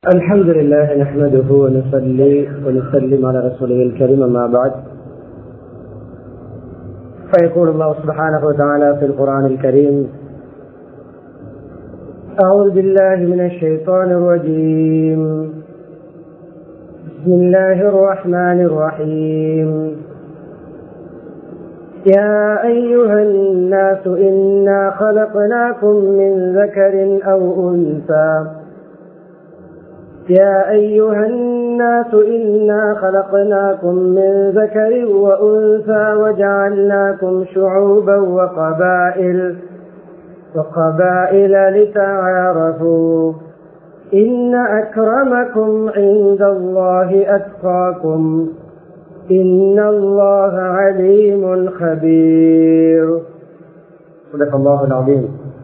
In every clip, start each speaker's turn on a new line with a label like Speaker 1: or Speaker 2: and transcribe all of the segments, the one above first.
Speaker 1: الحمد لله نحمده ونصلي ونسلم على رسوله الكريم أما بعد فيقول الله سبحانه وتعالى في القرآن الكريم أعوذ بالله من الشيطان الرجيم بسم الله الرحمن الرحيم يا أيها الناس إنا خلقناكم من ذكر أو أنثى يا أيها الناس إنا خلقناكم من ذكر وأنثى وجعلناكم شعوبا وقبائل وقبائل لتعارفوا إن أكرمكم عند الله أتقاكم إن الله عليم خبير صدق الله العظيم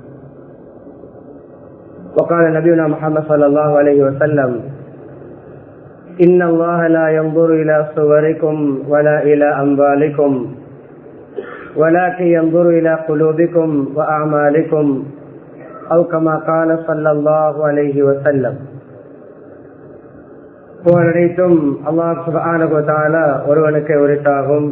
Speaker 1: وقال نبينا محمد صلى الله عليه وسلم إن الله لا ينظر إلى صوركم ولا إلى أموالكم ولكن ينظر إلى قلوبكم وأعمالكم أو كما قال صلى الله عليه وسلم புகழனைத்தும் அல்லாஹ் சுபானுகத்தால ஒருவனுக்கு உரித்தாகும்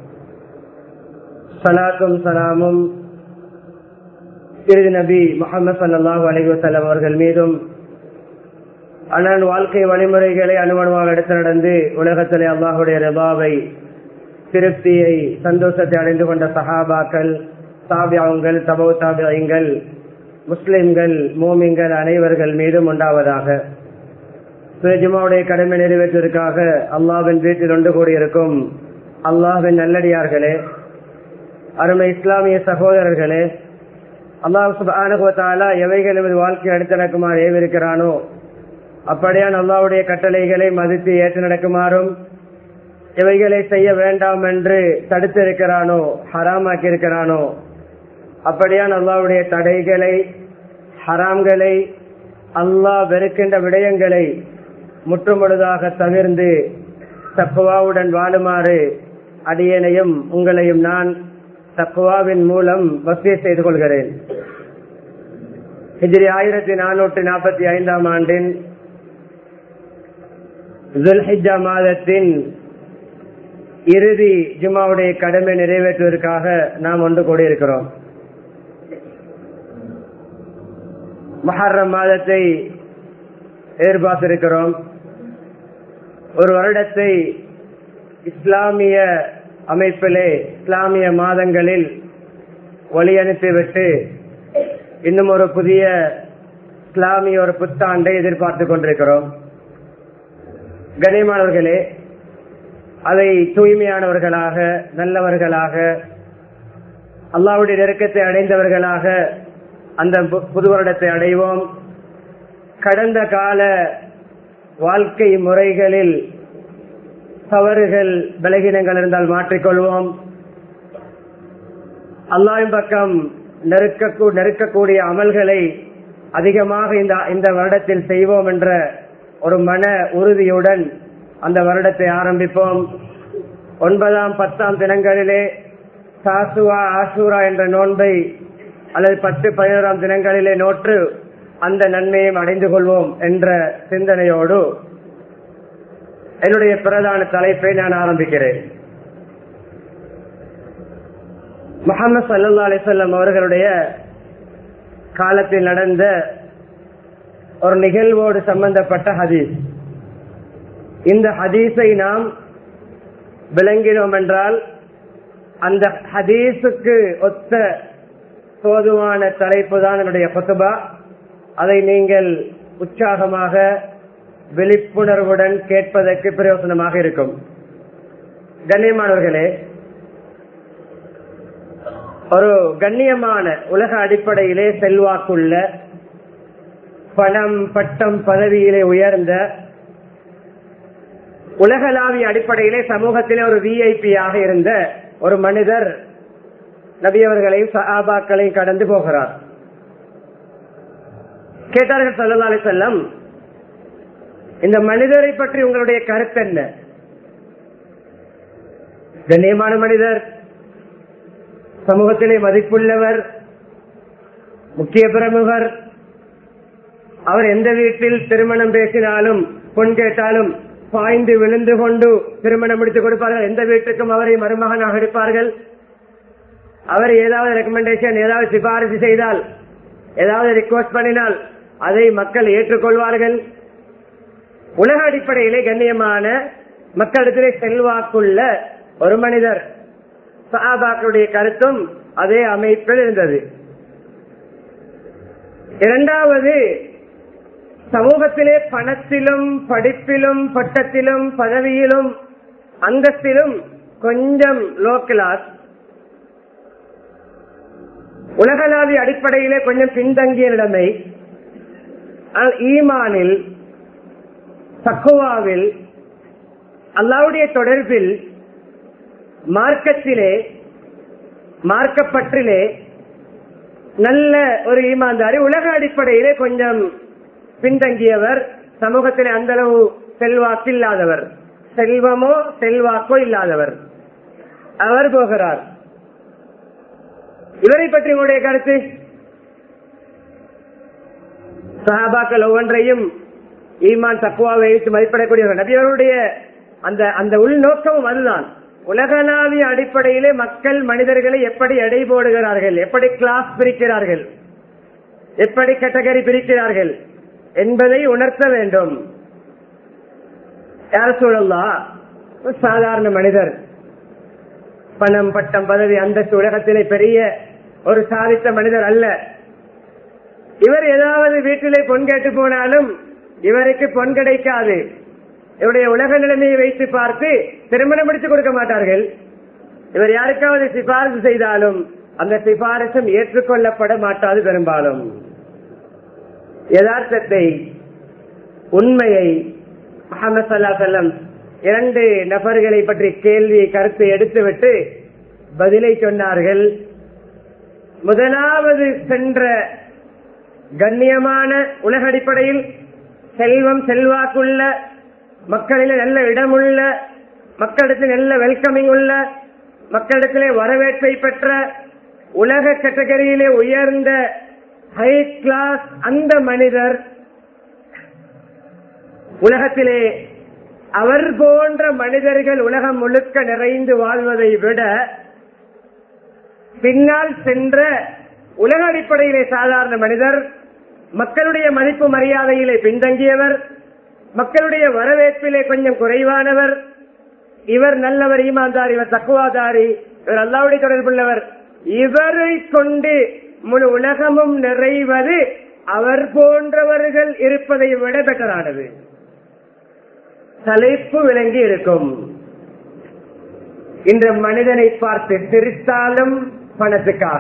Speaker 1: சலாத்தும் சலாமும் இறுதி நபி முகமது சல்லாஹூ அலிவசல்லம் அவர்கள் மீதும் அண்ணன் வாழ்க்கை வழிமுறைகளை அனுமணமாக எடுத்து நடந்து உலகத்திலே அல்லாஹுடைய ரபாவை திருப்தியை சந்தோஷத்தை அடைந்து கொண்ட சஹாபாக்கள் தாபியாவுங்கள் தபோ தாபியங்கள் முஸ்லிம்கள் மோமிங்கள் அனைவர்கள் மீதும் உண்டாவதாக ஜுமாவுடைய கடமை நிறைவேற்றுவதற்காக அல்லாவின் வீட்டில் ஒன்று கூடியிருக்கும் அல்லாஹின் நல்லடியார்களே அருமை இஸ்லாமிய சகோதரர்களே அல்லாஹ் சுபானுகத்தாலா எவைகள் எமது வாழ்க்கை அடுத்து நடக்குமாறு ஏவிருக்கிறானோ அப்படியான் அல்லாவுடைய கட்டளைகளை மதித்து ஏற்று நடக்குமாறும் எவைகளை செய்ய வேண்டாம் என்று தடுத்து இருக்கிறானோ ஹராமாக்கி இருக்கிறானோ அப்படியான் அல்லாவுடைய தடைகளை ஹராம்களை அல்லாஹ் வெறுக்கின்ற விடயங்களை முற்றுமுழுதாக தவிர்ந்து தப்புவாவுடன் வாழுமாறு அடியனையும் உங்களையும் நான் தக்குவாவின் மூலம் வசிய செய்து கொள்கிறேன் ஹிஜ்ரி ஆயிரத்தி நானூற்றி நாற்பத்தி ஐந்தாம் ஆண்டின் ஜுல்ஹிஜா மாதத்தின் இறுதி ஜுமாவுடைய கடமை நிறைவேற்றுவதற்காக நாம் ஒன்று கூடியிருக்கிறோம் மஹர்ரம் மாதத்தை எதிர்பார்த்திருக்கிறோம் ஒரு வருடத்தை இஸ்லாமிய அமைப்பிலே இஸ்லாமிய மாதங்களில் ஒளி அனுப்பிவிட்டு இன்னும் ஒரு புதிய இஸ்லாமிய ஒரு புத்தாண்டை எதிர்பார்த்து கொண்டிருக்கிறோம் கனிமானவர்களே அதை தூய்மையானவர்களாக நல்லவர்களாக அல்லாவுடைய நெருக்கத்தை அடைந்தவர்களாக அந்த புது வருடத்தை அடைவோம் கடந்த கால வாழ்க்கை முறைகளில் தவறுகள் பலகீனங்கள் இருந்தால் மாற்றிக்கொள்வோம் அல்லாவின் பக்கம் நெருக்க நெருக்கக்கூடிய அமல்களை அதிகமாக இந்த இந்த வருடத்தில் செய்வோம் என்ற ஒரு மன உறுதியுடன் அந்த வருடத்தை ஆரம்பிப்போம் ஒன்பதாம் பத்தாம் தினங்களிலே சாசுவா ஆசூரா என்ற நோன்பை அல்லது பத்து பதினோராம் தினங்களிலே நோற்று அந்த நன்மையும் அடைந்து கொள்வோம் என்ற சிந்தனையோடு என்னுடைய பிரதான தலைப்பை நான் ஆரம்பிக்கிறேன் முகமது சல்லா அலிசல்லம் அவர்களுடைய காலத்தில் நடந்த ஒரு நிகழ்வோடு சம்பந்தப்பட்ட ஹதீஸ் இந்த ஹதீஸை நாம் விளங்கினோம் என்றால் அந்த ஹதீஸுக்கு ஒத்த போதுமான தலைப்பு தான் என்னுடைய கொத்துபா அதை நீங்கள் உற்சாகமாக விழிப்புணர்வுடன் கேட்பதற்கு பிரயோசனமாக இருக்கும் கண்ணியமானவர்களே ஒரு கண்ணியமான உலக அடிப்படையிலே செல்வாக்குள்ள பணம் பட்டம் பதவியிலே உயர்ந்த உலகளாவிய அடிப்படையிலே சமூகத்திலே ஒரு விஐபியாக இருந்த ஒரு மனிதர் நபியவர்களையும் சஹாபாக்களையும் கடந்து போகிறார் கேட்டார்கள் சல்லா அலி செல்லம் இந்த மனிதரை பற்றி உங்களுடைய கருத்து என்ன கண்ணியமான மனிதர் சமூகத்திலே மதிப்புள்ளவர் முக்கிய பிரமுகர் அவர் எந்த வீட்டில் திருமணம் பேசினாலும் பொன் கேட்டாலும் பாய்ந்து விழுந்து கொண்டு திருமணம் முடித்து கொடுப்பார்கள் எந்த வீட்டுக்கும் அவரை மருமகனாக எடுப்பார்கள் அவர் ஏதாவது ரெக்கமெண்டேஷன் ஏதாவது சிபாரிசு செய்தால் ஏதாவது ரிக்வஸ்ட் பண்ணினால் அதை மக்கள் ஏற்றுக்கொள்வார்கள் உலக அடிப்படையிலே கண்ணியமான மக்களிடத்திலே செல்வாக்குள்ள ஒரு மனிதர் சஹாபாக்களுடைய கருத்தும் அதே அமைப்பில் இருந்தது இரண்டாவது சமூகத்திலே பணத்திலும் படிப்பிலும் பட்டத்திலும் பதவியிலும் அந்தஸ்திலும் கொஞ்சம் லோ கிளாஸ் உலகளாவிய அடிப்படையிலே கொஞ்சம் பின்தங்கிய நிலைமை ஆனால் ஈமானில் தக்குவாவில் அல்லாவுடைய தொடர்பில் மார்க்கத்திலே மார்க்கப்பற்றிலே நல்ல ஒரு ஈமான்தாரி உலக அடிப்படையிலே கொஞ்சம் பின்தங்கியவர் சமூகத்திலே அந்த அளவு செல்வாக்கு இல்லாதவர் செல்வமோ செல்வாக்கோ இல்லாதவர் அவர் போகிறார் இவரை பற்றி உங்களுடைய கருத்து சஹாபாக்கள் ஒவ்வொன்றையும் ஈமான் தக்குவாவை வைத்து மதிப்பிடக்கூடியவர்கள் நபியவருடைய அந்த அந்த உள்நோக்கமும் அதுதான் உலகளாவிய அடிப்படையிலே மக்கள் மனிதர்களை எப்படி எடை போடுகிறார்கள் எப்படி கிளாஸ் பிரிக்கிறார்கள் எப்படி கேட்டகரி பிரிக்கிறார்கள் என்பதை உணர்த்த வேண்டும் யார் சூழல்லா சாதாரண மனிதர் பணம் பட்டம் பதவி அந்தஸ்து உலகத்திலே பெரிய ஒரு சாதித்த மனிதர் அல்ல இவர் ஏதாவது வீட்டிலே பொன் கேட்டு போனாலும் இவருக்கு பொன் கிடைக்காது இவருடைய உலக நிலைமையை வைத்து பார்த்து திருமணம் முடித்து கொடுக்க மாட்டார்கள் இவர் யாருக்காவது சிபாரிசு செய்தாலும் அந்த சிபாரிசும் ஏற்றுக்கொள்ளப்பட மாட்டாது பெரும்பாலும் யதார்த்தத்தை உண்மையை முகமது சல்லா செல்லம் இரண்டு நபர்களை பற்றி கேள்வி கருத்து எடுத்துவிட்டு பதிலை சொன்னார்கள் முதலாவது சென்ற கண்ணியமான உலக அடிப்படையில் செல்வம் செல்வாக்குள்ள மக்களில் நல்ல இடமுள்ள மக்களிடத்தில் நல்ல வெல்கமிங் உள்ள மக்களிடத்திலே வரவேற்பை பெற்ற உலக கேட்டகரியிலே உயர்ந்த ஹை கிளாஸ் அந்த மனிதர் உலகத்திலே அவர் போன்ற மனிதர்கள் உலகம் முழுக்க நிறைந்து வாழ்வதை விட பின்னால் சென்ற உலக அடிப்படையிலே சாதாரண மனிதர் மக்களுடைய மதிப்பு மரியாதையிலே பின்தங்கியவர் மக்களுடைய வரவேற்பிலே கொஞ்சம் குறைவானவர் இவர் நல்லவர் ஈமான்தார் இவர் தக்குவாதாரி இவர் அல்லாவுடைய தொடர்புள்ளவர் இவரை கொண்டு முழு உலகமும் நிறைவது அவர் போன்றவர்கள் இருப்பதை விட பெட்டரானது தலைப்பு விளங்கி இருக்கும் இந்த மனிதனை பார்த்து சிரித்தாலும் பணத்துக்காக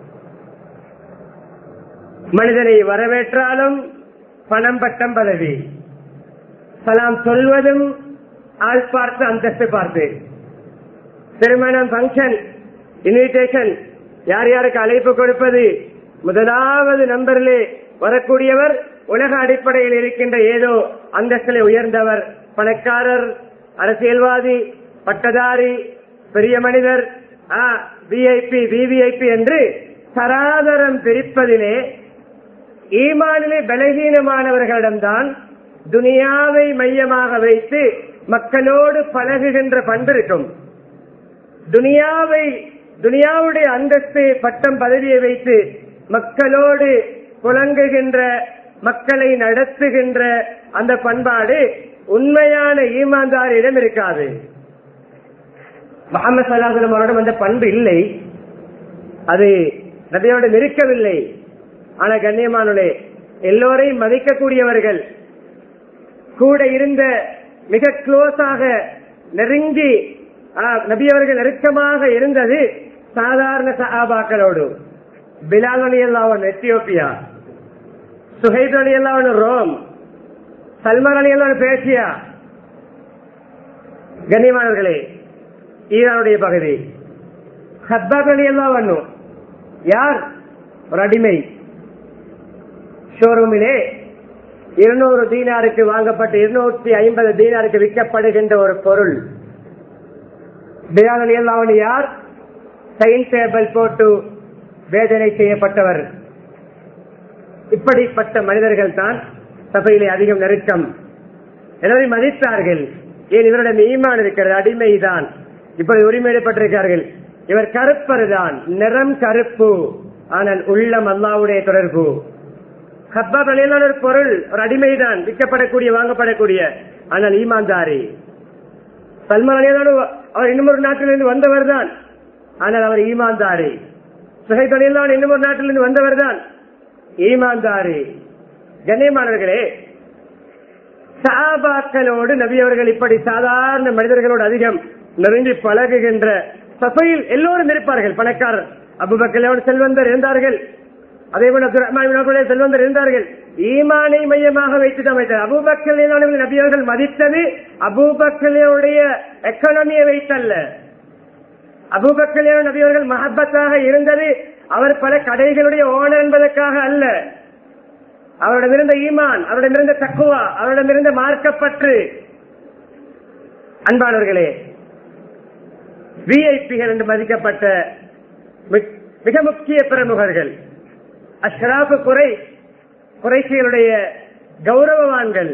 Speaker 1: மனிதனை வரவேற்றாலும் பணம் பட்டம் பதவி சலாம் சொல்வதும் ஆள் பார்த்து அந்தஸ்து பார்த்து திருமணம் பங்கன் இன்விடேஷன் யார் யாருக்கு அழைப்பு கொடுப்பது முதலாவது நம்பரிலே வரக்கூடியவர் உலக அடிப்படையில் இருக்கின்ற ஏதோ அந்தஸ்திலே உயர்ந்தவர் பணக்காரர் அரசியல்வாதி பட்டதாரி பெரிய மனிதர் விஐபி விவிஐபி என்று சராதரம் பிரிப்பதிலே ஈமானிலே பலகீனமானவர்களிடம்தான் துனியாவை மையமாக வைத்து மக்களோடு பழகுகின்ற பண்பு இருக்கும் துனியாவை துனியாவுடைய அந்தஸ்து பட்டம் பதவியை வைத்து மக்களோடு புழங்குகின்ற மக்களை நடத்துகின்ற அந்த பண்பாடு உண்மையான ஈமான்தாரிடம் இருக்காது முகமது சல்லாஹலம் அவரிடம் அந்த பண்பு இல்லை அது நபியோடு இருக்கவில்லை ஆனா கண்ணியமானே எல்லோரையும் மதிக்கக்கூடியவர்கள் கூட இருந்த மிக க்ளோஸாக நெருங்கி நபி அவர்கள் நெருக்கமாக இருந்தது சாதாரண சஹாபாக்களோடு பிலால் அலி அல்லாவன் எத்தியோப்பியா சுஹைத் அலி அல்லாவன் ரோம் சல்மான் அலி அல்லாவன் பேசியா கண்ணியமானவர்களே ஈரானுடைய பகுதி ஹப்பாப் அலி அல்லாவன் யார் ஒரு அடிமை ஷோரூமிலே இருநூறு தீனாருக்கு வாங்கப்பட்டு இருநூற்றி ஐம்பது தீனாருக்கு விற்கப்படுகின்ற ஒரு பொருள் பிலால் அலி அல்லாவன் யார் டைம் டேபிள் போட்டு வேதனை செய்யப்பட்டவர் இப்படிப்பட்ட மனிதர்கள் தான் சபையிலே அதிகம் நெருக்கம் எனவே மதித்தார்கள் ஏன் இவரிடம் ஈமான் இருக்கிறது அடிமைதான் இப்படி உரிமையிடப்பட்டிருக்கிறார்கள் இவர் கருப்பர் தான் நிறம் கருப்பு ஆனால் உள்ளம் அல்லாவுடைய தொடர்பு ஹப்பா வெளியிலான ஒரு பொருள் ஒரு அடிமைதான் விற்கப்படக்கூடிய வாங்கப்படக்கூடிய ஆனால் ஈமான்தாரி சல்மான் அலியதான அவர் இன்னும் ஒரு நாட்டிலிருந்து வந்தவர் தான் ஆனால் அவர் ஈமான்தாரி சுஹைத் அலியல்லான் இன்னும் ஒரு நாட்டிலிருந்து வந்தவர் தான் ஈமான்தாரி கண்ணியமானவர்களே சாபாக்களோடு நபி அவர்கள் இப்படி சாதாரண மனிதர்களோடு அதிகம் நெருங்கி பழகுகின்ற சபையில் எல்லோரும் இருப்பார்கள் பணக்காரர் அபுபக்கலோடு செல்வந்தர் இருந்தார்கள் அதே போல அப்துல் ரஹ்மான் செல்வந்தர் இருந்தார்கள் ஈமானை மையமாக வைத்து அமைத்தார் அபுபக்கல் நபி அவர்கள் மதித்தது அபூபக்கலுடைய எக்கானமியை வைத்தல்ல அபூபக்கலியான நபி அவர்கள் மஹப்பத்தாக இருந்தது அவர் பல கடைகளுடைய ஓனர் என்பதற்காக அல்ல அவரிடமிருந்த ஈமான் அவரிடமிருந்த தக்குவா அவரிடமிருந்த மார்க்கப்பற்று அன்பானவர்களே விஐபிகள் என்று மதிக்கப்பட்ட மி- மிக முக்கிய பிரமுகர்கள் அஷ்ராபு குறை குறைசிகளுடைய கௌரவவான்கள்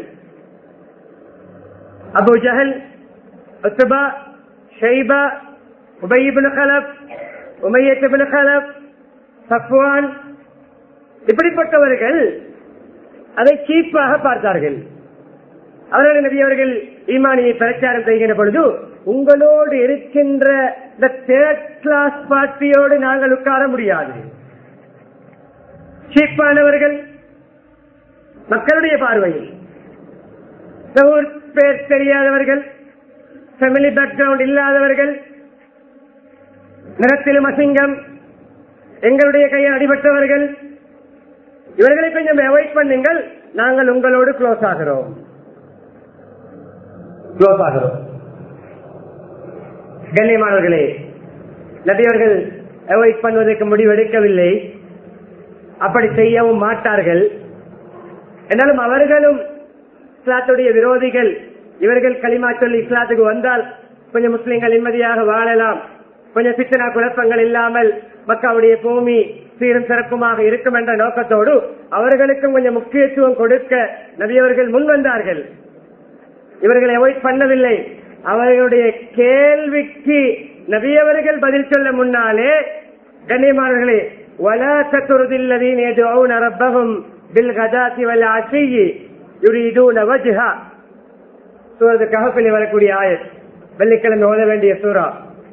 Speaker 1: அபு ஜஹல் உத்பா ஷைபா உபயிபின் கலப் உமையத்திபின் கலப் சஃப்வான் இப்படிப்பட்டவர்கள் அதை சீப்பாக பார்த்தார்கள் அவர்கள் நபி அவர்கள் ஈமானியை பிரச்சாரம் செய்கின்ற பொழுது உங்களோடு இருக்கின்ற இந்த தேர்ட் கிளாஸ் பார்ட்டியோடு நாங்கள் உட்கார முடியாது சீப்பானவர்கள் மக்களுடைய பார்வையில் ஊர் பேர் தெரியாதவர்கள் ஃபேமிலி பேக்ரவுண்ட் இல்லாதவர்கள் நிறத்திலும் அசிங்கம் எங்களுடைய கையில் அடிபட்டவர்கள் இவர்களை கொஞ்சம் அவாய்ட் பண்ணுங்கள் நாங்கள் உங்களோடு க்ளோஸ் ஆகிறோம் க்ளோஸ் ஆகிறோம் கண்ணியமானவர்களே நபியவர்கள் அவாய்ட் பண்ணுவதற்கு முடிவெடுக்கவில்லை அப்படி செய்யவும் மாட்டார்கள் என்றாலும் அவர்களும் இஸ்லாத்துடைய விரோதிகள் இவர்கள் களிமா சொல்லி இஸ்லாத்துக்கு வந்தால் கொஞ்சம் முஸ்லிம்கள் நிம்மதியாக வாழலாம் கொஞ்சம் சித்தனா குழப்பங்கள் இல்லாமல் மக்காவுடைய பூமி சீரும் சிறப்புமாக இருக்கும் என்ற நோக்கத்தோடு அவர்களுக்கும் கொஞ்சம் முக்கியத்துவம் கொடுக்க நபியவர்கள் முன் வந்தார்கள் இவர்களை அவாய்ட் பண்ணவில்லை அவர்களுடைய கேள்விக்கு நபியவர்கள் பதில் சொல்ல முன்னாலே கண்ணியமானவர்களே ولا تطرد الذين يدعون ربهم بالغداة والعشي يريدون وجهه சூரத்து கஹப்பில் வரக்கூடிய ஆயத் வெள்ளிக்கிழமை ஓத வேண்டிய சூறா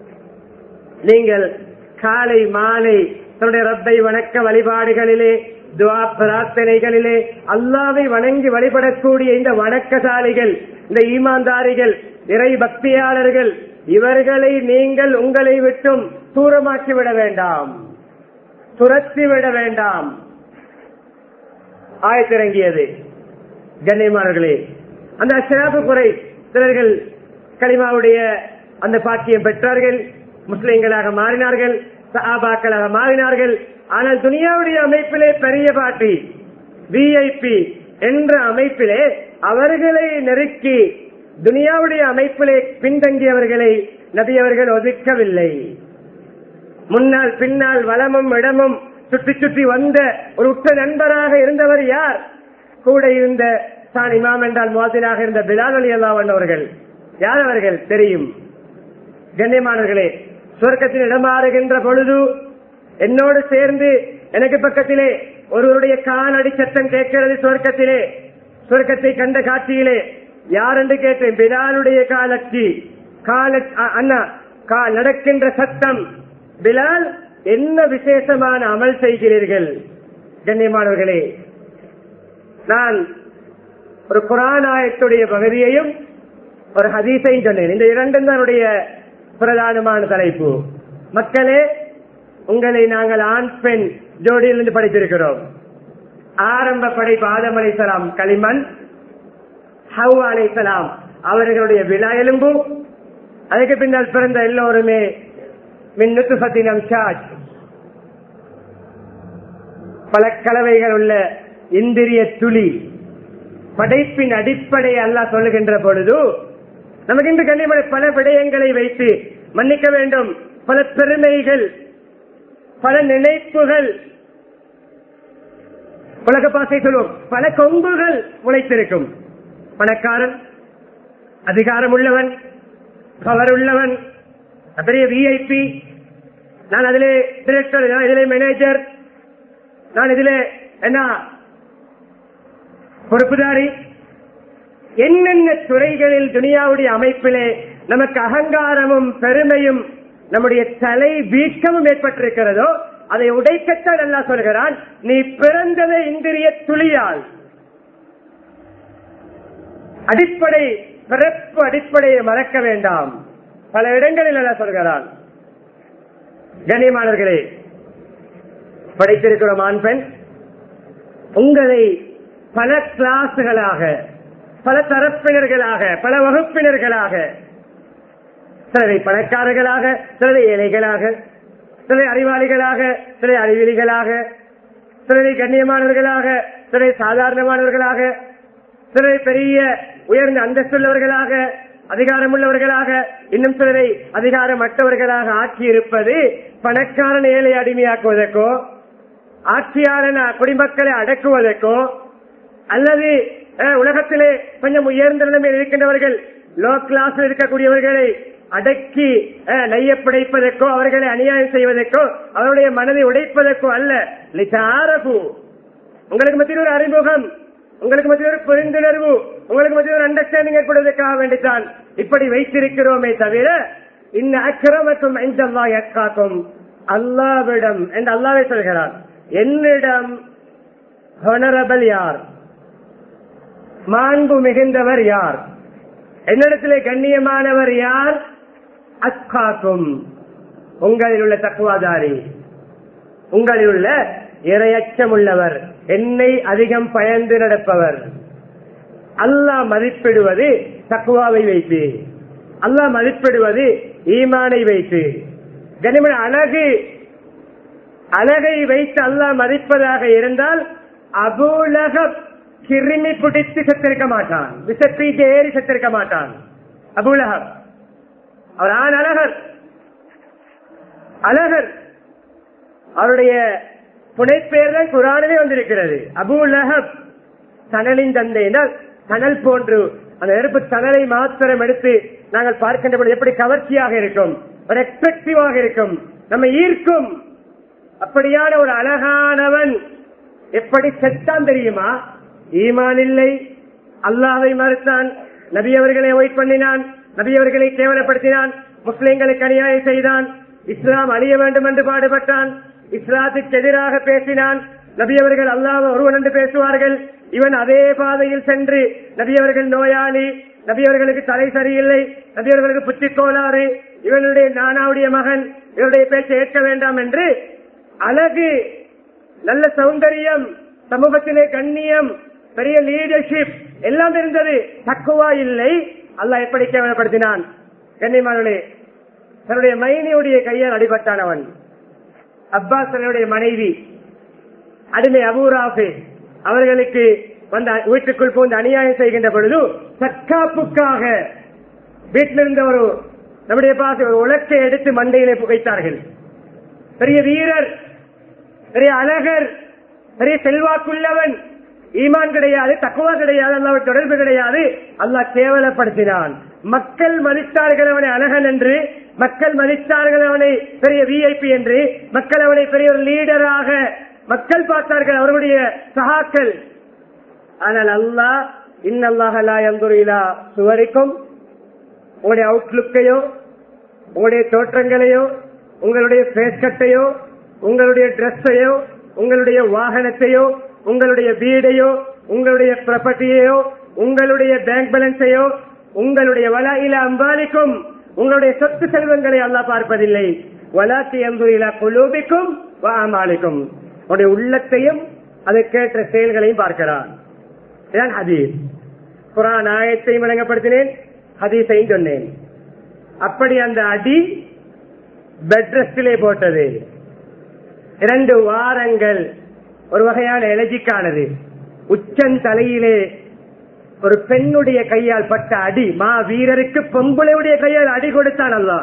Speaker 1: நீங்கள் காலை மாலை தன்னுடைய ரப்பை வணக்க வழிபாடுகளிலே துவா பிரார்த்தனைகளிலே அல்லாவை வணங்கி வழிபடக்கூடிய இந்த வணக்கசாலிகள் இந்த ஈமான்தாரிகள் இறை பக்தியாளர்கள் இவர்களை நீங்கள் உங்களை விட்டும் தூரமாக்கி விட வேண்டாம் துரத்தி விட வேண்டாம் ஆயத்திறங்கியது கண்ணியமானவர்களே அந்த சிறப்பு குறை சிலர்கள் கலிமாவுடைய அந்த பாக்கியம் பெற்றார்கள் முஸ்லிம்களாக மாறினார்கள் சஹாபாக்களாக மாறினார்கள் ஆனால் துனியாவுடைய அமைப்பிலே பெரிய பாட்டி விஐபி என்ற அமைப்பிலே அவர்களை நெருக்கி துனியாவுடைய அமைப்பிலே பின்தங்கியவர்களை நபி அவர்கள் ஒதுக்கவில்லை முன்னால் பின்னால் வலமும் இடமும் சுற்றி சுற்றி வந்த ஒரு உற்ற நண்பராக இருந்தவர் யார் கூட இருந்த தான் இமாம் என்றால் மோதினாக இருந்த பிலால் அலி அல்லாவன் அவர்கள் யார் அவர்கள் தெரியும் கண்ணியமானவர்களே சொர்க்கத்தில் இடமாறுகின்ற பொழுது என்னோடு சேர்ந்து எனக்கு பக்கத்திலே ஒருவருடைய காலடி சத்தம் கேட்கிறது சொர்க்கத்திலே சொர்க்கத்தை கண்ட காட்சியிலே யார் என்று கேட்டேன் பிலாலுடைய காலச்சி கால அ- அண்ணா கால் நடக்கின்ற சத்தம் பிலால் என்ன விசேஷமான அமல் செய்கிறீர்கள் கண்ணியமானவர்களே நான் ஒரு குரான் ஆயத்துடைய பகுதியையும் ஒரு ஹதீஸையும் சொன்னேன் இந்த இரண்டும் தான் என்னுடைய பிரதானமான தலைப்பு மக்களே உங்களை நாங்கள் ஆண் பெண் ஜோடியிலிருந்து படித்திருக்கிறோம் ஆரம்ப படைப்பு ஆதம் அலைசலாம் களிமண் ஹவ் அலைசலாம் அவர்களுடைய விழா எலும்பு அதுக்கு பின்னால் பிறந்த எல்லோருமே மின்னுத்துஃபத்தினம் சார்ஜ் பல கலவைகள் உள்ள இந்திரிய துளி படைப்பின் அடிப்படை அல்லாஹ் சொல்லுகின்ற பொழுது நமக்கு இன்று கண்ணியமான பல விடயங்களை வைத்து மன்னிக்க வேண்டும் பல பெருமைகள் பல நினைப்புகள் உலக பாசை சொல்லுவோம் பல கொம்புகள் முளைத்திருக்கும் பணக்காரன் அதிகாரம் உள்ளவன் பவர் உள்ளவன் பெரிய விஐபி நான் அதிலே டிரெக்டர் நான் இதிலே மேனேஜர் நான் இதிலே என்ன பொறுப்புதாரி என்னென்ன துறைகளில் துனியாவுடைய அமைப்பிலே நமக்கு அகங்காரமும் பெருமையும் நம்முடைய தலை வீக்கமும் ஏற்பட்டிருக்கிறதோ அதை உடைக்கத்தான் நல்லா சொல்கிறான் நீ பிறந்ததை இந்திரிய துளியால் அடிப்படை பிறப்பு அடிப்படையை மறக்க வேண்டாம் பல இடங்களில் நல்லா சொல்கிறான் கண்ணியமானவர்களே படித்திருக்கிறோம் ஆண் பெண் உங்களை பல கிளாஸ்களாக பல தரப்பினர்களாக பல வகுப்பினர்களாக சிலரை பணக்காரர்களாக சிலரை ஏழைகளாக சிலரை அறிவாளிகளாக சிலரை அறிவிலிகளாக சிலரை கண்ணியமானவர்களாக சிலரை சாதாரணமானவர்களாக சிலரை பெரிய உயர்ந்த அந்தஸ்துள்ளவர்களாக அதிகாரம் உள்ளவர்களாக இன்னும் சிலரை அதிகாரமற்றவர்களாக ஆக்கியிருப்பது பணக்காரன் ஏழை அடிமையாக்குவதற்கோ ஆட்சியாளன குடிமக்களை அடக்குவதற்கோ அல்லது அஹ், உலகத்திலே கொஞ்சம் உயர்ந்த நிலைமையில் இருக்கின்றவர்கள் லோ கிளாஸ் இருக்கக்கூடியவர்களை அடக்கி அஹ், நைய பிடைப்பதற்கோ அவர்களை அநியாயம் செய்வதற்கோ அவருடைய மனதை உடைப்பதற்கோ அல்ல லிசாரபு உங்களுக்கு மத்தியில் ஒரு அறிமுகம் உங்களுக்கு மத்தியில் ஒரு புரிந்துணர்வு உங்களுக்கு மத்தியில் ஒரு அண்டர்ஸ்டாண்டிங் ஏற்படுவதற்காக வேண்டித்தான் இப்படி வைத்திருக்கிறோமே தவிர இந்த அக்கிரமக்கும் எஞ்சல்லா எக்காக்கும் அல்லாவிடம் என்று அல்லாவே சொல்கிறார் என்னிடம் ஹொனரபிள் யார் மாண்பு மிகுந்தவர் யார் என்னிடத்திலே கண்ணியமானவர் யார் அக்காக்கும் உங்களில் உள்ள தக்குவாதாரி உங்களில் உள்ள இரையச்சம் உள்ளவர் என்னை அதிகம் பயந்து நடப்பவர் அல்லாஹ் மதிப்பிடுவது தக்குவாவை வைத்து அல்லாஹ் மதிப்பிடுவது ஈமானை வைத்து கனிமன் அழகு அழகை வைத்து அல்லாஹ் மதிப்பதாக இருந்தால் அபூலக கிருமி பிடித்து செத்திருக்க மாட்டான் விசப்பீட்டு ஏறி செத்திருக்க மாட்டான் அபூலகப் அவர் ஆண் அழகர் அழகர் அவருடைய புனைப்பெயர் தான் குரானிலே வந்திருக்கிறது அபு லஹப் தணலின் தந்தை என்றால் தணல் போன்று அந்த நெருப்பு தணலை மாத்திரம் எடுத்து நாங்கள் பார்க்கின்ற பொழுது எப்படி கவர்ச்சியாக இருக்கும் ஒரு எக்ஸ்பெக்டிவாக இருக்கும் நம்ம ஈர்க்கும் அப்படியான ஒரு அழகானவன் எப்படி செத்தான் தெரியுமா ஈமான் இல்லை அல்லாவை மறுத்தான் நபி அவர்களை ஒயிட் பண்ணினான் நபி அவர்களை கேவலப்படுத்தினான் முஸ்லிம்களுக்கு அநியாயம் செய்தான் இஸ்லாம் அழிய வேண்டும் என்று பாடுபட்டான் இஸ்லாத்துக்கு எதிராக பேசினான் நபி அவர்கள் அல்லாஹ் ஒருவன் என்று பேசுவார்கள் இவன் அதே பாதையில் சென்று நபி அவர்கள் நோயாளி நபி அவர்களுக்கு தலை சரியில்லை நபி அவர்களுக்கு புத்தி கோளாறு இவனுடைய நானாவுடைய மகன் இவருடைய பேச்சை ஏற்க வேண்டாம் என்று அழகு நல்ல சௌந்தரியம் சமூகத்திலே கண்ணியம் பெரிய லீடர்ஷிப் எல்லாம் இருந்தது தக்குவா இல்லை அல்லாஹ் எப்படி கேவலப்படுத்தினான் கண்ணியமானவனே தன்னுடைய மைனியுடைய கையால் அடிபட்டான் அவன் அப்பாஸ் தன்னுடைய மனைவி அடிமை அபூராஃபே அவர்களுக்கு வந்த வீட்டுக்குள் புகுந்து அநியாயம் செய்கின்ற பொழுது தற்காப்புக்காக வீட்டில் இருந்த ஒரு நம்முடைய பாச ஒரு உலக்கை எடுத்து மண்டையிலே புகைத்தார்கள் பெரிய வீரர் பெரிய அழகர் பெரிய செல்வாக்குள்ளவன் ஈமான் கிடையாது தக்குவா கிடையாது அல்லாஹ் தொடர்பு கிடையாது அல்லாஹ் கேவலப்படுத்தினான் மக்கள் மதித்தார்கள் அவனை அழகன் என்று மக்கள் மதித்தார்கள் அவனை பெரிய விஐபி என்று மக்கள் அவனை பெரிய ஒரு லீடராக மக்கள் பார்த்தார்கள் அவர்களுடைய சகாக்கள் ஆனால் அல்லாஹ் இன்னல்லாஹலா எந்துரிலா சுவரிக்கும் உங்களுடைய அவுட்லுக்கையோ உங்களுடைய தோற்றங்களையோ உங்களுடைய ஃபேஸ் கட்டையோ உங்களுடைய டிரெஸ்ஸையோ உங்களுடைய வாகனத்தையோ உங்களுடைய வீடையோ உங்களுடைய ப்ராப்பர்ட்டியையோ உங்களுடைய பேங்க் பேலன்ஸையோ உங்களுடைய வலாயில அம்பாலிக்கும் உங்களுடைய சொத்து செல்வங்களை அல்லாஹ் பார்ப்பதில்லை வலாத்தி எம்புரில குலூபிக்கும் அமாலிக்கும் உங்களுடைய உள்ளத்தையும் அதற்கேற்ற செயல்களையும் பார்க்கிறான் இதான் ஹதீஸ் குரான் ஆயத்தையும் விளங்கப்படுத்தினேன் ஹதீஸையும் சொன்னேன் அப்படி அந்த அடி பெட் ரெஸ்டிலே போட்டது இரண்டு வாரங்கள் ஒரு வகையான எலர்ஜிக்கானது உச்சன் தலையிலே ஒரு பெண்ணுடைய கையால் பட்ட அடி மா வீரருக்கு பொம்பளையுடைய கையால் அடி கொடுத்தான் அல்லா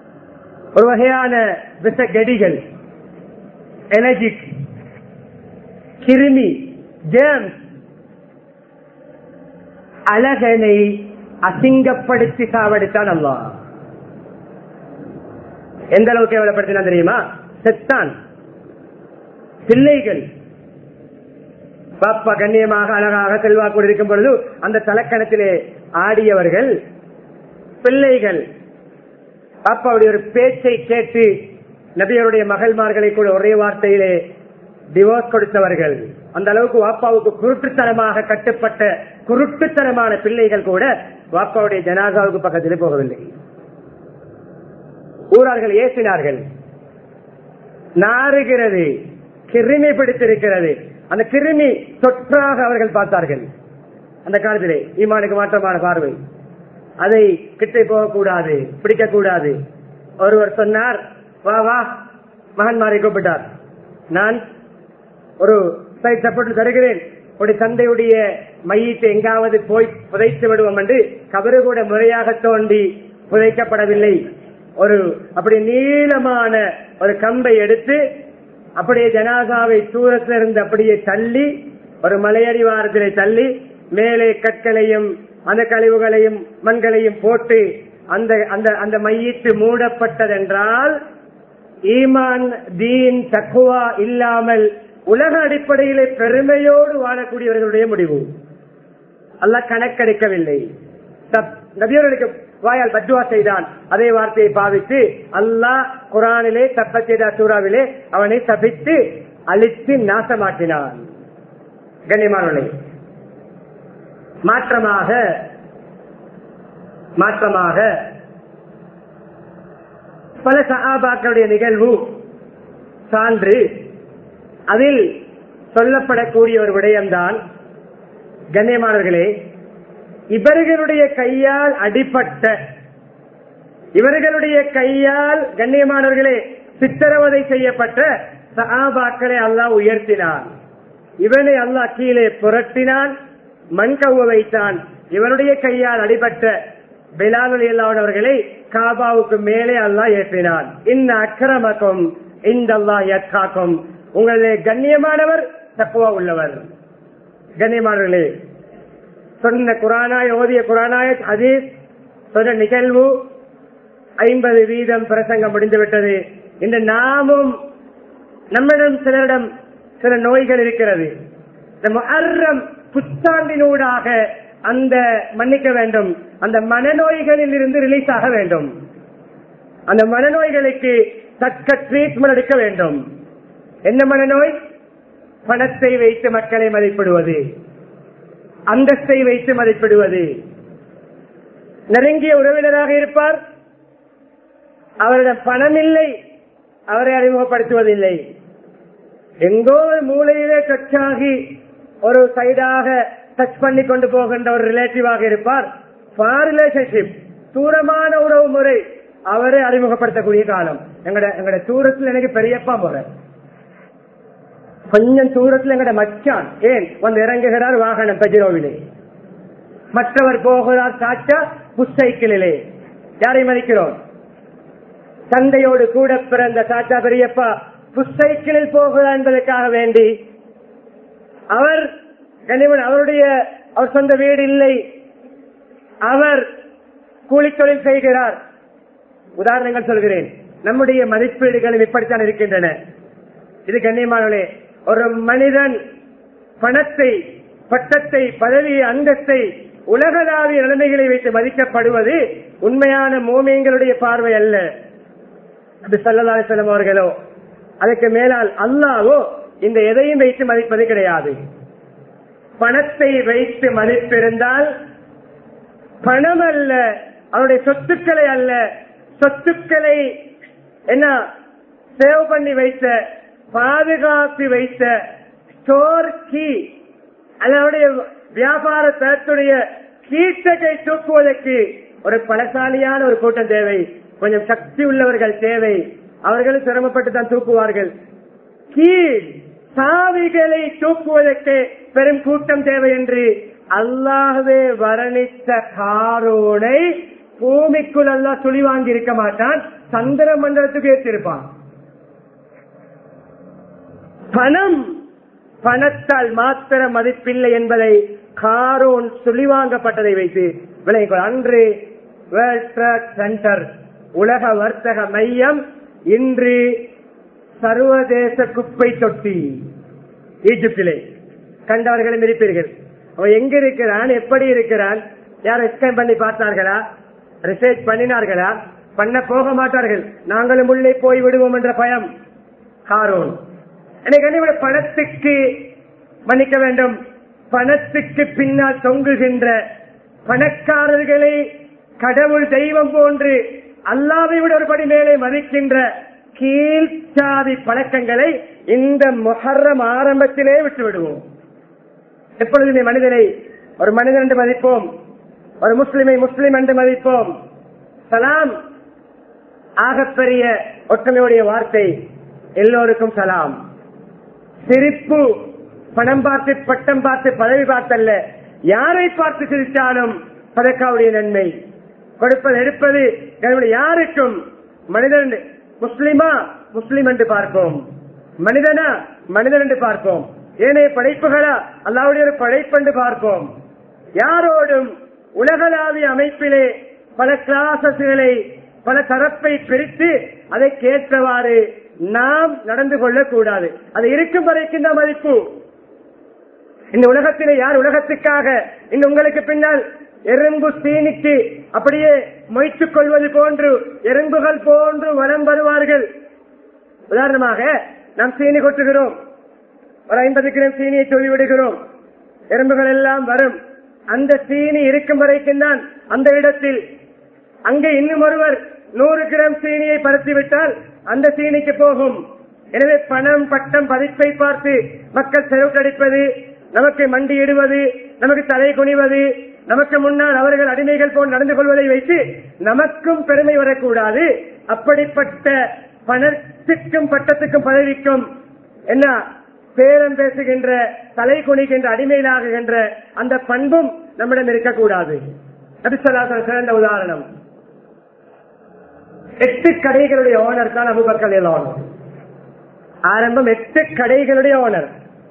Speaker 1: ஒரு வகையான விஷ கெடிகள் எனர்ஜிக் கிருமி ஜேம்ஸ் அழகனை அசிங்கப்படுத்தி சாவடித்தான் அல்லா எந்த அளவுக்கு கேவலப்படுத்தினா தெரியுமா செத்தான் பிள்ளைகள் பாப்பா கண்ணியமாக அழகாக செல்வாக்கு இருக்கும் பொழுது அந்த தலக்கணத்திலே ஆடியவர்கள் பிள்ளைகள் பாப்பாவுடைய ஒரு பேச்சை கேட்டு நபியருடைய மகள்மார்களை கூட ஒரே வார்த்தையிலே டிவோர்ஸ் கொடுத்தவர்கள் அந்த அளவுக்கு வாப்பாவுக்கு குருட்டுத்தனமாக கட்டுப்பட்ட குருட்டுத்தனமான பிள்ளைகள் கூட வாப்பாவுடைய ஜனாசாவுக்கு பக்கத்தில் போகவில்லை ஊரார்கள் ஏசினார்கள் நாறுகிறது கிருமி பிடித்திருக்கிறது அந்த கிருமி தொற்றாக அவர்கள் பார்த்தார்கள் அந்த காலத்திலே ஈமானுக்கு மாற்றமான பார்வை அதை கிட்டே போகக்கூடாது பிடிக்கக்கூடாது ஒருவர் சொன்னார் வா வா மகன்மாரை கூப்பிட்டார் நான் ஒரு சைட் சப்போர்ட் தருகிறேன் ஒரு தந்தையுடைய மையத்தை எங்காவது போய் புதைத்து விடுவோம் என்று கபரு கூட முறையாக தோண்டி புதைக்கப்படவில்லை ஒரு அப்படி நீளமான ஒரு கம்பை எடுத்து அப்படியே ஜனாசாவை தூரத்திலிருந்து அப்படியே தள்ளி ஒரு மலையடிவாரத்திலே தள்ளி மேலே கற்களையும் அந்த கழிவுகளையும் மண்களையும் போட்டு அந்த அந்த அந்த மையத்து மூடப்பட்டதென்றால் ஈமான் தீன் தக்குவா இல்லாமல் உலக அடிப்படையிலே பெருமையோடு வாழக்கூடியவர்களுடைய முடிவு அல்ல கணக்கெடுக்கவில்லை நபியர்களுக்கு வாயால் பத்துவா செய்தான் அதே வார்த்தையை பாவித்து அல்லாஹ் குரானிலே தப்பச்சேதா சூறாவிலே அவனை தப்பித்து அழித்து நாசமாக்கினான் கண்ணியமானவனை மாற்றமாக மாற்றமாக பல சகாபாக்களுடைய நிகழ்வு சான்று அதில் சொல்லப்படக்கூடிய ஒரு விடயம்தான் கண்ணியமானவர்களே இவர்களுடைய கையால் அடிப்பட்ட இவர்களுடைய கையால் கண்ணியமானவர்களே சித்திரவதை செய்யப்பட்ட சகாபாக்களை அல்லாஹ் உயர்த்தினான் இவனை அல்லாஹ் கீழே புரட்டினான் மண்கவ்வ வைத்தான் இவனுடைய கையால் அடிபட்ட பிலால் அல்லாதவர்களை காபாவுக்கு மேலே அல்லாஹ் ஏற்றினான் இந்த அக்கிரமக்கும் இந்த அல்லாஹ் எக்காக்கும் உங்களுடைய கண்ணியமானவர் தக்குவா உள்ளவர் கண்ணியமானவர்களே சொன்ன குரானாய் ஓதிய குரானாய ஹதீஸ் சொன்ன நிகழ்வு ஐம்பது வீதம் பிரசங்கம் முடிந்துவிட்டது இன்று நாமும் நம்மிடம் சிலரிடம் சில நோய்கள் இருக்கிறது நம்ம அறம் புத்தாண்டினூடாக அந்த மன்னிக்க வேண்டும் அந்த மனநோய்களில் இருந்து ரிலீஸ் ஆக வேண்டும் அந்த மனநோய்களுக்கு தக்க ட்ரீட்மெண்ட் எடுக்க வேண்டும் என்ன மனநோய் பணத்தை வைத்து மக்களை மதிப்பிடுவது அந்தஸ்தை வைத்து மதிப்பிடுவது நெருங்கிய உறவினராக இருப்பார் அவரிடம் பணம் இல்லை அவரை அறிமுகப்படுத்துவதில்லை எங்கோ ஒரு மூலையிலே டச்சாகி ஒரு சைடாக டச் பண்ணி கொண்டு போகின்ற ஒரு ரிலேட்டிவாக இருப்பார் ஃபார் ரிலேஷன்ஷிப் தூரமான உறவு முறை அவரை அறிமுகப்படுத்தக்கூடிய காலம் எங்கட எங்கட தூரத்தில் எனக்கு பெரியப்பா முறை கொஞ்சம் தூரத்தில் எங்கட மச்சான் ஏன் வந்து இறங்குகிறார் வாகனம் பெஜிரோவிலே மற்றவர் போகிறார் சாச்சா புஷ் சைக்கிளிலே யாரை மதிக்கிறோம் தந்தையோடு கூட பிறந்த சாச்சா பெரியப்பா புஷ் சைக்கிளில் போகிறார் என்பதற்காக வேண்டி அவர் கனிமன் அவருடைய அவர் சொந்த வீடு இல்லை அவர் கூலித்தொழில் செய்கிறார் உதாரணங்கள் சொல்கிறேன் நம்முடைய மதிப்பீடுகளும் இப்படித்தான் இருக்கின்றன இது கண்ணியமானவர்களே ஒரு மனிதன் பணத்தை பட்டத்தை பதவி அந்தஸ்தை உலகளாவிய நிலைமைகளை வைத்து மதிக்கப்படுவது உண்மையான மோமியங்களுடைய பார்வை அல்ல அது சல்லல்லாஹு அலைஹி வஸல்லம் அவர்களோ அதுக்கு மேலால் அல்லாவோ இந்த எதையும் வைத்து மதிப்பது கிடையாது பணத்தை வைத்து மதிப்பிருந்தால் பணம் அல்ல அவருடைய சொத்துக்களை அல்ல சொத்துக்களை என்ன சேவ் பண்ணி வைத்த பாதுகாத்து வைத்த ஸ்டோர் கீ அதனுடைய வியாபார தரத்துடைய கீட்டகை தூக்குவதற்கு ஒரு பலசாலியான ஒரு கூட்டம் தேவை கொஞ்சம் சக்தி உள்ளவர்கள் தேவை அவர்களும் சிரமப்பட்டு தான் தூக்குவார்கள் கீழ் சாவிகளை தூக்குவதற்கு பெரும் கூட்டம் தேவை என்று அல்லாஹ்வே வர்ணித்த காரோனை பூமிக்குள் அல்லாஹ் துளி வாங்கி இருக்க மாட்டான் சந்திர மண்டலத்துக்கு ஏற்றிருப்பான் பணம் பணத்தால் மாத்திர மதிப்பில்லை என்பதை காரோன் சுழிவாங்கப்பட்டதை வைத்து விளங்கிக் அன்று வேர்ல்ட் ட்ரேட் சென்டர் உலக வர்த்தக மையம் இன்று சர்வதேச குப்பை தொட்டி ஈஜிப்திலே கண்டவர்களும் இருப்பீர்கள் அவன் எங்க இருக்கிறான் எப்படி இருக்கிறான் யாரும் ஸ்கேன் பண்ணி பார்த்தார்களா ரிசர்ச் பண்ணினார்களா பண்ண போக மாட்டார்கள் நாங்களும் உள்ளே போய் விடுவோம் என்ற பயம் காரோன் எனக்கு அனைவரும் பணத்துக்கு மன்னிக்க வேண்டும் பணத்துக்கு பின்னால் தொங்குகின்ற பணக்காரர்களை கடவுள் தெய்வம் போன்று அல்லாவை விட ஒரு படி மேலே மதிக்கின்ற கீழ்ச்சாதி பழக்கங்களை இந்த முஹர்ரம் ஆரம்பத்திலே விட்டு விடுவோம் எப்பொழுதுமே மனிதனை ஒரு மனிதன் என்று மதிப்போம் ஒரு முஸ்லிமை முஸ்லிம் என்று மதிப்போம் சலாம் ஆகப்பெரிய ஒற்றுமையுடைய வார்த்தை எல்லோருக்கும் சலாம் சிரிப்பு பணம் பார்த்து பட்டம் பார்த்து பதவி பார்த்தல்ல யாரை பார்த்து சிரித்தாலும் பதக்காவுடைய நன்மை கொடுப்பது எடுப்பது கடவுள் யாருக்கும் மனிதன் முஸ்லிமா முஸ்லிம் என்று பார்ப்போம் மனிதனா மனிதன் என்று பார்ப்போம் ஏனைய படைப்புகளா அல்லாவுடைய ஒரு படைப்பென்று பார்ப்போம் யாரோடும் உலகளாவிய அமைப்பிலே பல கிளாசஸ்களை பல தரப்பை பிரித்து அதை கேட்டவாறு நாம் நடந்து கொள்ளக்கூடாது அது இருக்கும் வரைக்கும் தான் மதிப்பு இந்த உலகத்திலே யார் உலகத்துக்காக இந்த உங்களுக்கு பின்னால் எறும்பு சீனிக்கு அப்படியே மொய்த்துக் கொள்வது போன்று எறும்புகள் போன்று வலம் வருவார்கள் உதாரணமாக நாம் சீனி கொட்டுகிறோம் ஒரு ஐம்பது கிராம் சீனியை சொல்லி விடுகிறோம் எறும்புகள் எல்லாம் வரும் அந்த சீனி இருக்கும் வரைக்கும் தான் அந்த இடத்தில் அங்கே இன்னும் ஒருவர் நூறு கிராம் சீனியை பருத்திவிட்டால் அந்த சீனிக்கு போகும் எனவே பணம் பட்டம் பதிப்பை பார்த்து மக்கள் செலவுக்கடிப்பது நமக்கு மண்டியிடுவது நமக்கு தலை குனிவது நமக்கு முன்னால் அவர்கள் அடிமைகள் போல் நடந்து கொள்வதை வைத்து நமக்கும் பெருமை வரக்கூடாது அப்படிப்பட்ட பணத்துக்கும் பட்டத்துக்கும் பதவிக்கும் என்ன பேரம் பேசுகின்ற தலை குனிகின்ற அடிமையிலாகுகின்ற அந்த பண்பும் நம்மிடம் இருக்கக்கூடாது நபிசல்லாசன் சிறந்த உதாரணம் எட்டு கடைகளுடைய ஓனர் தான் அபுபக்கல் எல்லாம் ஆரம்பம் எட்டு கடைகளுடைய ஓனர்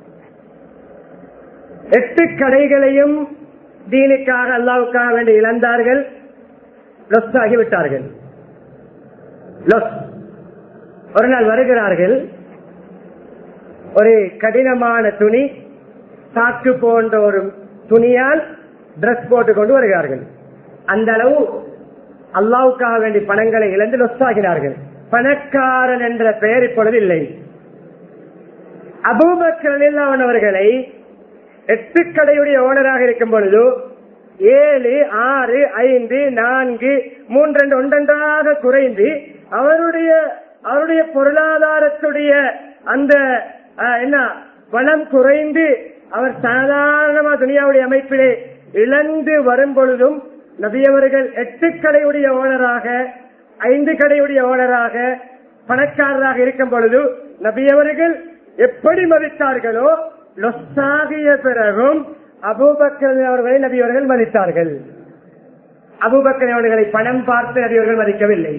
Speaker 1: எட்டு கடைகளையும் தீனுக்காக அல்லாவுக்காக வேண்டி இழந்தார்கள் லொஸ் ஆகிவிட்டார்கள் லொஸ் ஒரு நாள் வருகிறார்கள் ஒரு கடினமான துணி சாக்கு போன்ற ஒரு துணியால் டிரஸ் போட்டு கொண்டு வருகிறார்கள் அந்த அளவு அல்லாவுக்காக வேண்டி பணங்களை இழந்து லொஸ் ஆகினார்கள் பணக்காரன் என்ற பெயர் இப்பொழுது இல்லை அபூபக்கர் அவர்களை எட்டு கடையுடைய ஓனராக இருக்கும் பொழுது ஏழு ஆறு ஐந்து நான்கு மூன்றெண்டு ஒன்றென்றாக குறைந்து அவருடைய அவருடைய பொருளாதாரத்துடைய அந்த அஹ், என்ன வளம் குறைந்து அவர் சாதாரணமா துனியாவுடைய அமைப்பிலே இழந்து வரும் பொழுதும் நபியவர்கள் எட்டு கடையுடைய ஓனராக ஐந்து கடையுடைய ஓனராக பணக்காரராக இருக்கும் பொழுது நபியவர்கள் எப்படி மதித்தார்களோ லொஸ்ஸாகிய பிறகும் அபூபக்கர் அவர்களை நபியவர்கள் மதித்தார்கள் அபூபக்கர் அவர்களை பணம் பார்த்து நபியவர்கள் மதிக்கவில்லை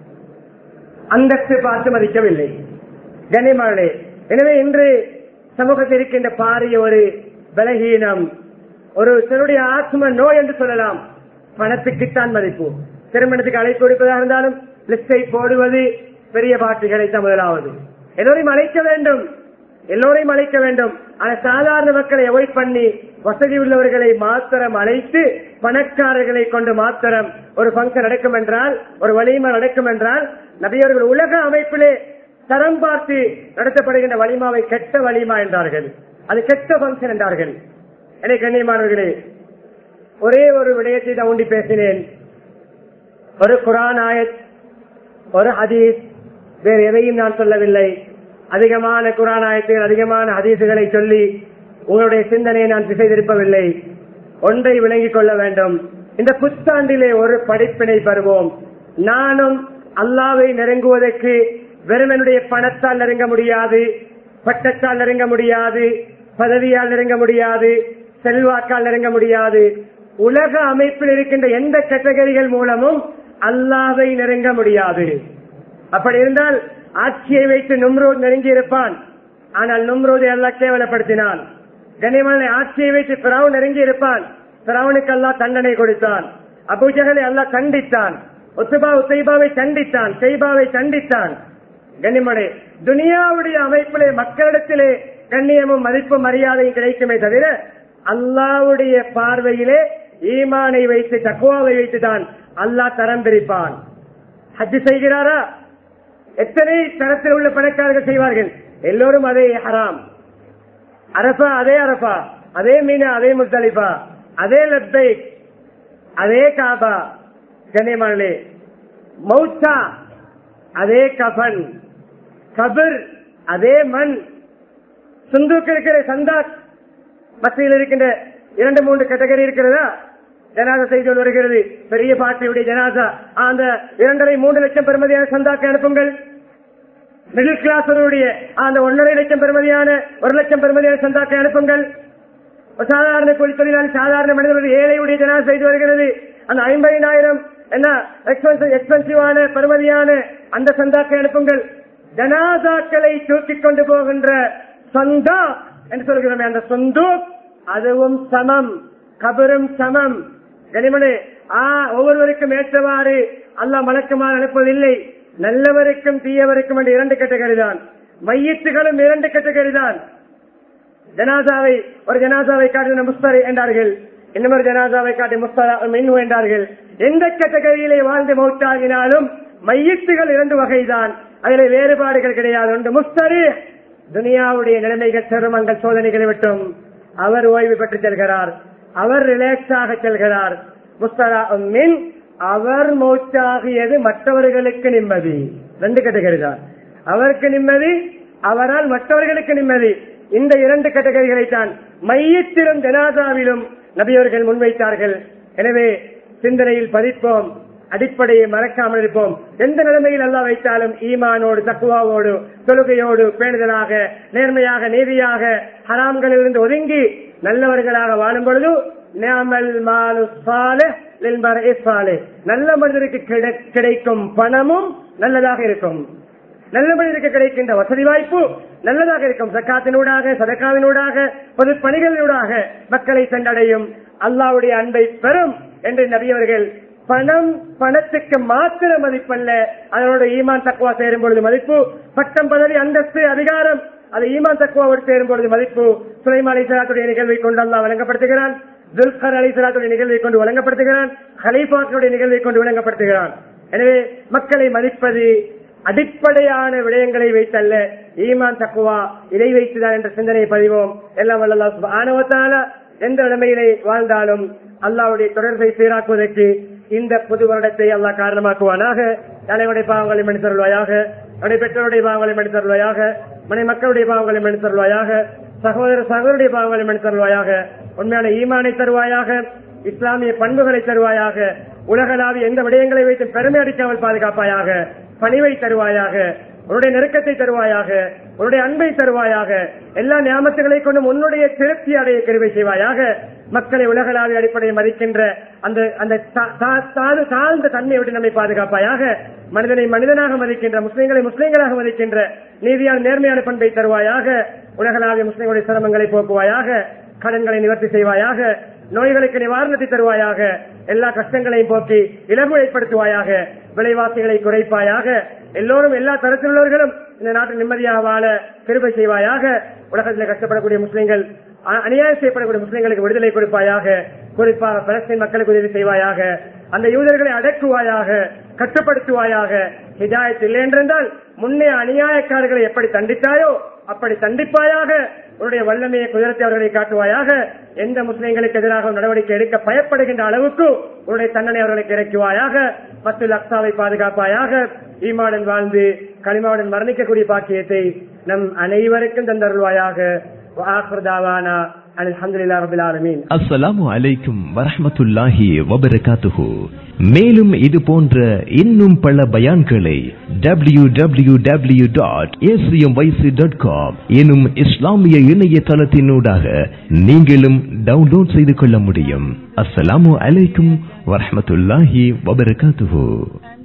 Speaker 1: அந்தஸ்து பார்த்து மதிக்கவில்லை கனிமகளே எனவே இன்று சமூகத்தில் இருக்கின்ற பாரிய ஒரு பலகீனம் ஒரு சிலருடைய ஆத்ம நோய் என்று சொல்லலாம் பணத்துக்குத்தான் மதிப்பு திருமணத்துக்கு அழைப்பு கொடுப்பதாக இருந்தாலும் லிஸ்டை போடுவது பெரிய பாட்டுகளை தான் முதலாவது எல்லோரையும் அழைக்க வேண்டும் எல்லோரையும் அழைக்க வேண்டும் ஆனால் சாதாரண மக்களை அவாய்ட் பண்ணி வசதி உள்ளவர்களை மாத்திரம் அழைத்து பணக்காரர்களை கொண்டு மாத்திரம் ஒரு பங்கன் நடக்கும் என்றால் ஒரு வலிமை நடக்கும் என்றால் நபியவர்கள் உலக அமைப்பிலே தரம் பார்த்து நடத்தப்படுகின்ற வலிமாவை கெட்ட வலிமா என்றார்கள் அது கெட்ட பங்கன் என்றார்கள் எனவே கண்ணியமானவர்களே ஒரே ஒரு விடயத்தை தான் ஊண்டி பேசினேன் ஒரு குரான் ஆயத் ஒரு ஹதீஸ் வேறு எதையும் நான் சொல்லவில்லை அதிகமான குரான் ஆயத்தில் அதிகமான ஹதீசுகளை சொல்லி உங்களுடைய சிந்தனையை நான் திசை திருப்பவில்லை ஒன்றை விளங்கிக் கொள்ள வேண்டும் இந்த புத்தாண்டிலே ஒரு படிப்பினை பெறுவோம் நானும் அல்லாவை நெருங்குவதற்கு வெறுமனுடைய பணத்தால் நெருங்க முடியாது பட்டத்தால் நெருங்க முடியாது பதவியால் நெருங்க முடியாது செல்வாக்கால் நெருங்க முடியாது உலக அமைப்பில் இருக்கின்ற எந்த கேட்டகரிகள் மூலமும் அல்லாவை நெருங்க முடியாது அப்படி இருந்தால் ஆட்சியை வைத்து நும்ரோட் நெருங்கி இருப்பான் ஆனால் நும்ரோதை அல்லாஹ் கேவலப்படுத்தினான் கனிமலை ஆட்சியை வைத்து பிராவன் நெருங்கி இருப்பான் பிராவனுக்கு அல்லாஹ் தண்டனை கொடுத்தான் அபுஜகலை அல்லாஹ் கண்டித்தான் உத்துபா உத்தைபாவை கண்டித்தான் செய்பாவை கண்டித்தான் கண்ணிமடை துனியாவுடைய அமைப்பிலே மக்களிடத்திலே கண்ணியமும் மதிப்பும் மரியாதையும் கிடைக்குமே தவிர அல்லாவுடைய பார்வையிலே ஈமானை வைத்து தக்குவாவை வைத்துதான் அல்லாஹ் தரம் பிரிப்பான் ஹஜ் செய்கிறாரா எத்தனை தரத்தில் உள்ள பணக்காரர்கள் செய்வார்கள் எல்லோரும் அதே ஹராம் அரபா அதே அரபா அதே மீனா அதே முஸ்தலிஃபா அதே லப்பை அதே காபா கண்ணியமானே மௌத்தா அதே கபன் கபர் அதே மண் சுந்தூக்கு இருக்கிற சந்தாக் மத்தியில் இருக்கின்ற இரண்டு மூன்று கேட்டகரி இருக்கிறதா ஜனாதா செய்தி ஒன்று வருகிறது பெரிய பாட்டியுடைய ஜனாதா அந்த இரண்டரை மூன்று லட்சம் பெறுமதியான சந்தாக்கு அனுப்புங்கள் மிடில் கிளாஸ் ஒருவருடைய அந்த ஒன்றரை லட்சம் பெறுமதியான ஒரு லட்சம் பெறுமதியான சந்தாக்கை அனுப்புங்கள் ஒரு சாதாரண கூலி தொழிலாளி சாதாரண மனிதனுடைய ஏழையுடைய ஜனாதா செய்து வருகிறது அந்த ஐம்பதினாயிரம் என்ன எக்ஸ்பென்சிவான பெறுமதியான அந்த சந்தாக்கை அனுப்புங்கள் ஜனாதாக்களை தூக்கிக் கொண்டு போகின்ற சந்தா என்று சொல்கிறோமே அந்த சொந்து அதுவும் சமம் கபரும் சமம் கனிமனே ஆ ஒவ்வொருவருக்கும் ஏற்றவாறு அல்லாஹ் மலக்குமார் அனுப்புவதில்லை நல்லவருக்கும் தீயவருக்கும் என்று இரண்டு கேட்டகரி தான் மையத்துகளும் இரண்டு கேட்டகரி தான் ஜனாதாவை ஒரு ஜனாதாவை காட்டின முஸ்தரி என்றார்கள் இன்னொரு ஜனாதாவை காட்டி முஸ்தரா மின்னு என்றார்கள் எந்த கேட்டகரியிலே வாழ்ந்து மௌத்தாகினாலும் மையத்துகள் இரண்டு வகைதான் அதில் வேறுபாடுகள் கிடையாது ஒன்று முஸ்தரி துனியாவுடைய நிலைமைகள் சிரமங்கள் சோதனைகளை விட்டும் அவர் ஓய்வு பெற்று செல்கிறார் அவர் ரிலாக்ஸாக செல்கிறார் முஸ்தரா மின் அவர் மௌத்தாகியது மற்றவர்களுக்கு நிம்மதி ரெண்டு கேட்டகரி தான் அவருக்கு நிம்மதி அவரால் மற்றவர்களுக்கு நிம்மதி இந்த இரண்டு கேட்டகரிகளை தான் மையத்திலும் ஜனாதாவிலும் நபியவர்கள் முன்வைத்தார்கள் எனவே சிந்தனையில் பதிப்போம் அடிப்படையை மறக்காமல் இருப்போம் எந்த நிலைமையில் அல்லா வைத்தாலும் ஈமானோடு தக்குவாவோடு தொழுகையோடு பேணுதலாக நேர்மையாக நீதியாக ஹராம்களிலிருந்து ஒதுங்கி நல்லவர்களாக வாழும் பொழுது நியாமல் மாலு சாலிஹ் லில் மர்இ சாலிஹ். நல்ல மனிதருக்கு கிடை- கிடைக்கும் பணமும் நல்லதாக இருக்கும் நல்ல மனிதருக்கு கிடைக்கின்ற வசதி வாய்ப்பு நல்லதாக இருக்கும் சக்காத்தினூடாக சதக்காவினூடாக பொது பணிகளினூடாக மக்களை சென்றடையும் அல்லாவுடைய அன்பை பெறும் என்று நபியவர்கள் பணம் பணத்துக்கு மாத்திர மதிப்பல்ல அதனோட ஈமான் தக்குவா சேரும் பொழுது மதிப்பு பட்டம் பதவி அந்தஸ்து அதிகாரம் அது ஈமான் தக்குவாவோடு சேரும் பொழுது மதிப்பு சுலைமான் அலிசலாத்துடைய நிகழ்வை கொண்டு அல்லாஹ் வழங்கப்படுத்துகிறான் துல்கர் அலிசலாத்துடைய நிகழ்வை கொண்டு வழங்கப்படுத்துகிறான் ஹலீஃபாக்களுடைய நிகழ்வை கொண்டு வழங்கப்படுத்துகிறான் எனவே மக்களை மதிப்பது அடிப்படையான விடயங்களை வைத்தல்ல ஈமான் தக்குவா இதை வைத்துதான் என்ற சிந்தனையை பதிவோம் எல்லாம் வல்ல ஆணவத்தால எந்த நிலைமையிலே வாழ்ந்தாலும் அல்லாவுடைய தொடர்பை சீராக்குவதற்கு இந்த புது வருடத்தை அல்லாஹ் காரணமாக்குவானாக தலைவருடைய பாவங்களை மணி தருவாயாக அவருடைய பெற்றோருடைய பாவங்களை மணி தருவாயாக மனை மக்களுடைய பாவங்களை மணி தருவாயாக சகோதர சகோதரருடைய பாவங்களை மணி தருவாயாக உண்மையான ஈமானை தருவாயாக இஸ்லாமிய பண்புகளை தருவாயாக உலகளாவிய எந்த விடயங்களை வைத்து பெருமை அடிக்காமல் பாதுகாப்பாயாக பணிவை தருவாயாக உன்னுடைய நெருக்கத்தை தருவாயாக உன்னுடைய அன்பை தருவாயாக எல்லா ஞாபகங்களை கொண்டும் உன்னுடைய திருப்தி அடைய கருவை செய்வாயாக மக்களை உலகளாவிய அடிப்படையில் மதிக்கின்ற அந்த அந்த தா- தா- தாழ்ந்த தாழ்ந்த தன்மையை விட்டு நம்மை பாதுகாப்பாயாக மனிதனை மனிதனாக மதிக்கின்ற முஸ்லிம்களை முஸ்லிம்களாக மதிக்கின்ற நீதியான நேர்மையான பண்பை தருவாயாக உலகளாவிய முஸ்லிம்களுடைய சிரமங்களை போக்குவாயாக கடன்களை நிவர்த்தி செய்வாயாக நோய்களுக்கு நிவாரணத்தை தருவாயாக எல்லா கஷ்டங்களையும் போக்கி இலகு ஏற்படுத்துவாயாக விலைவாசிகளை குறைப்பாயாக எல்லோரும் எல்லா தரத்திலுள்ளவர்களும் இந்த நாட்டில் நிம்மதியாக வாழ கிருபை செய்வாயாக உலகத்தில் கஷ்டப்படக்கூடிய முஸ்லிம்கள் அ- அநியாயம் செய்யப்படக்கூடிய முஸ்லிம்களுக்கு விடுதலை கொடுப்பாயாக குறிப்பாக பலஸ்தீன் மக்களுக்கு உதவி செய்வாயாக அந்த யூதர்களை அடக்குவாயாக கட்டுப்படுத்துவாயாக ஹிதாயத் இல்லை என்றால் முன்னே அநியாயக்காரர்களை எப்படி தண்டித்தாயோ அப்படி தண்டிப்பாயாக உன்னுடைய வல்லமையை குதிரத்தை அவர்களை காட்டுவாயாக எந்த முஸ்லிம்களுக்கு எதிராக நடவடிக்கை எடுக்க பயப்படுகின்ற அளவுக்கு உன்னுடைய தண்டனை அவர்களுக்கு இறக்குவாயாக பத்து லக்ஸாவை பாதுகாப்பாயாக ஈமாடன் வாழ்ந்து களிமாவுடன் மரணிக்கக்கூடிய பாக்கியத்தை நம் அனைவருக்கும் தந்தருள்வாயாக وآخر دعوانا أن الحمد لله رب العالمين
Speaker 2: அஸ்ஸலாமு அலைக்கும் வரஹ்மத்துல்லாஹி வபரகாத்துஹு மேலும் இது போன்ற இன்னும் பல பயான்களை W W W dot dot com எனும் இஸ்லாமிய இணையதளத்தினூடாக நீங்களும் டவுன்லோட் செய்து கொள்ள முடியும் அஸ்ஸலாமு அலைக்கும் வரஹ்மத்துல்லாஹி வபரகாத்துஹு